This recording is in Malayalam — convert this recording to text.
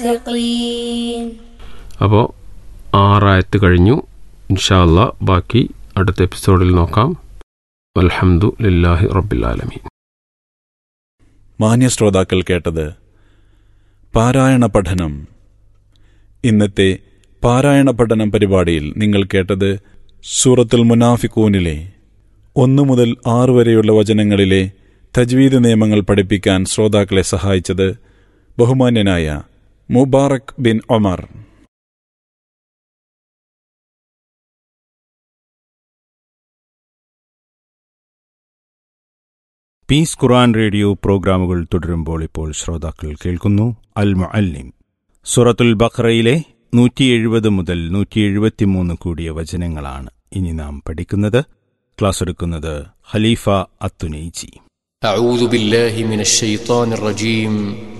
المتقين അപ്പോൾ ആറായത്ത് കഴിഞ്ഞു ഇൻഷാല്ല ബാക്കി അടുത്ത എപ്പിസോഡിൽ നോക്കാം അൽഹംദു ലില്ലാഹി റബ്ബിലാലമീൻ മാന്യ ശ്രോതാക്കൾ കേട്ടത് പാരായണ പഠനം ഇന്നത്തെ പാരായണ പഠനം പരിപാടിയിൽ നിങ്ങൾ കേട്ടത് സൂറത്തുൽ മുനാഫിക്കൂനിലെ ഒന്നു മുതൽ ആറ് വരെയുള്ള വചനങ്ങളിലെ തജ്വീദ് നിയമങ്ങൾ പഠിപ്പിക്കാൻ ശ്രോതാക്കളെ സഹായിച്ചത് ബഹുമാന്യനായ മുബാറക് ബിൻ ഒമർ പീസ് ഖുറാൻ റേഡിയോ പ്രോഗ്രാമുകൾ തുടരുമ്പോൾ ഇപ്പോൾ ശ്രോതാക്കൾ കേൾക്കുന്നു അൽ മുഅല്ലിം സൂറത്തുൽ ബഖറയിലെ നൂറ്റി എഴുപത് മുതൽ നൂറ്റി എഴുപത്തിമൂന്ന് കൂടിയ വചനങ്ങളാണ് ഇനി നാം പഠിക്കുന്നത് ക്ലാസ് എടുക്കുന്നത് ഖലീഫ അത്തുനൈജി أعوذ بالله من الشيطان الرجيم